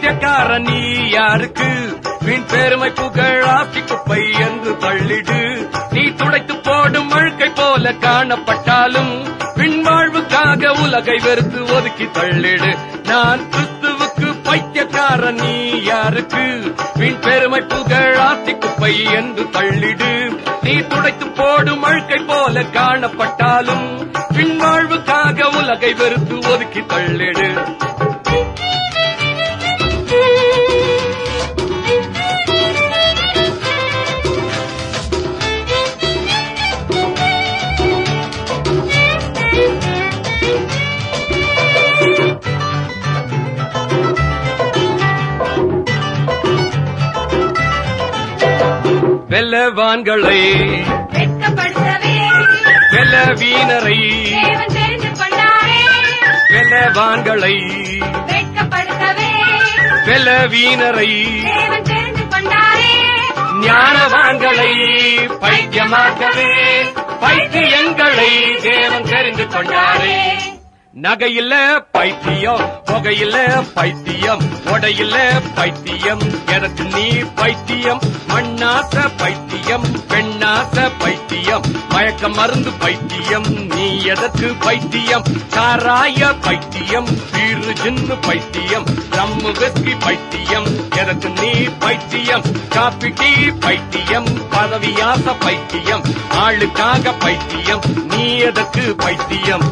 பைத்தியக்கார நீ யாருக்கு வீண் பெருமை புகழ் ஆசி குப்பை என்று தள்ளிடு நீ துடைத்து போடும் அழுக்கை போல காணப்பட்டாலும் பின்வாழ்வுக்காக உலகை வெறுத்து ஒதுக்கி தள்ளிடு நான் கிறிஸ்துவுக்கு பைத்தியக்கார நீ யாருக்கு வீண் பெருமை புகழ் ஆசி குப்பை என்று தள்ளிடு நீ துடைத்து போடும் அழுக்கை போல காணப்பட்டாலும் பின்வாழ்வுக்காக உலகை வெறுத்து ஒதுக்கி தள்ளிடு வெல்லவான்களை வெட்கப்படுத்தவே வெல்ல வீணரை தேவன் தெரிந்து கொண்டாரே வெல்லவான்களை வெட்கப்படுத்தவே வெல்ல வீணரை தேவன் தெரிந்து கொண்டாரே ஞானவான்களை பைத்தியமாக்கவே பைத்தியங்களை தேவன் தெரிந்து கொண்டாரே நகையில பைத்தியம் புகையில பைத்தியம் உடையில பைத்தியம் எனக்கு நீ பைத்தியம் மண்ணாச பைத்தியம் பெண்ணாச பைத்தியம் மயக்க மருந்து பைத்தியம் நீ எதற்கு பைத்தியம் சாராய பைத்தியம் பீரு ஜின்னு பைத்தியம் ரம்மு வெஸ்கி பைத்தியம் எனக்கு நீ பைத்தியம் காப்பி டீ பைத்தியம் பதவியாச பைத்தியம் ஆளுக்காக பைத்தியம் நீ எதற்கு பைத்தியம்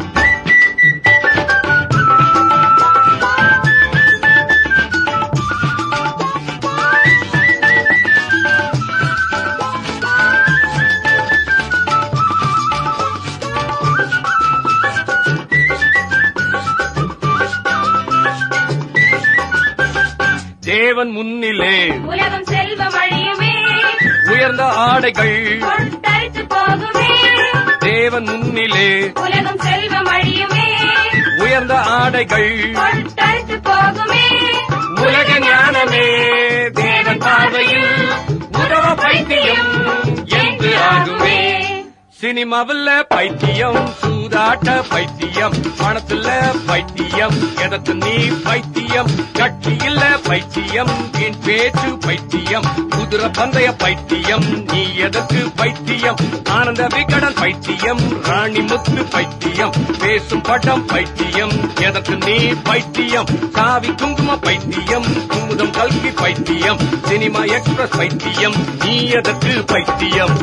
தேவன் முன்னிலே உலகம் செல்வம் அழியுமே உயர்ந்த ஆடைகள் கொட்டரித்து போகுமே தேவன் முன்னிலே உலகம் செல்வம் அழியுமே உயர்ந்த ஆடைகள் கொட்டரித்து போகுமே உலக ஞானமே தேவன் பார்வையில் உதவ பைத்தியம் என்று ஆகுமே சினிமாவில் பைத்தியம் சூதாட்ட பைத்தியம் பணத்துல பைத்தியம் எதற்கு நீ பைத்தியம் கட்சியில் பைத்தியம் என் பேச்சு பைத்தியம் குதிரை பந்தய பைத்தியம் நீ எதற்கு பைத்தியம் ஆனந்த விகடன் பைத்தியம் ராணி முத்து பைத்தியம் பேசும் படம் பைத்தியம் எதற்கு நீ பைத்தியம் சாவி குங்கும பைத்தியம் குமுதம் கல்கி பைத்தியம் சினிமா எக்ஸ்பிரஸ் பைத்தியம் நீ எதற்கு பைத்தியம்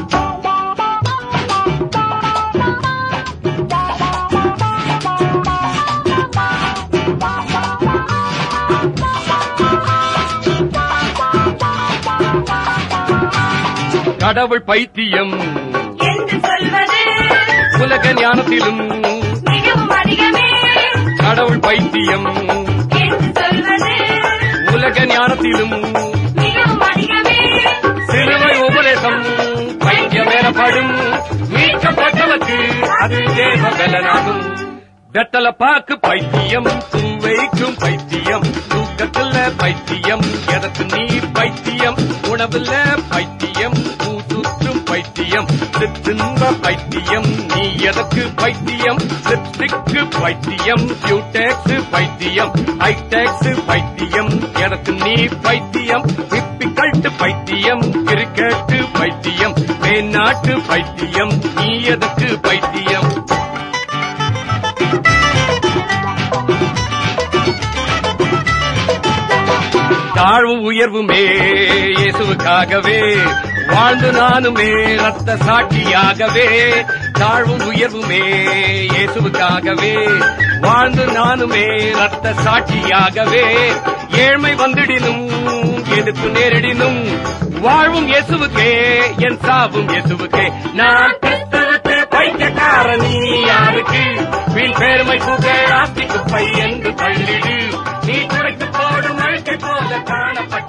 கடவுள் பைத்தியம் என்று சொல்வது உலக ஞானத்திலும் மிகவும் அதிகமே கடவுள் பைத்தியம் என்று சொல்வது உலக ஞானத்திலும் மிகவும் அதிகமே சிறுவை உபதேசம் பைத்தியம் எனப்படும் மீட்கப்பட்டவர்க்கு அது தேவ பலனாகும் வெத்தல பாக்கு பைத்தியம் பூவைக்கும் பைத்தியம் தூக்கத்துல பைத்தியம் எதற்கு நீ பைத்தியம் உணவுல பைத்தியம் பூசுற்றும் பைத்தியம் சிற்றின்ப பைத்தியம் நீ எதற்கு பைத்தியம் லிப்ஸ்டிக்கு பைத்தியம் கியூடெக்ஸ் பைத்தியம் ஹைடெக்ஸ் பைத்தியம் எனக்கு நீ பைத்தியம் ஹிப்பி கல்ட்டு பைத்தியம் கிரிக்கெட்டு பைத்தியம் மேநாட்டு பைத்தியம் நீ எதற்கு பைத்தியம் தாழ்வும் உயர்வுமே இயேசுவுக்காகவே வாழ்ந்து நானுமே ரத்த சாட்சியாகவே தாழ்வும் உயர்வுமே இயேசுவுக்காகவே வாழ்ந்து நானுமே ரத்த சாட்சியாகவே ஏழ்மை வந்திடினும் எதிர்த்து நேரிடினும் வாழ்வும் இயேசுவுக்கே என் சாவும் இயேசுவுக்கே நான் கிறிஸ்துவுக்கு பைத்தியக்காரன் நீ யாருக்கு வீண் பெருமை புகழ் ஆஸ்தி குப்பை என்று தள்ளிடு நீ துடைத்து போடும் அழுக்கை போல காணப்பட்ட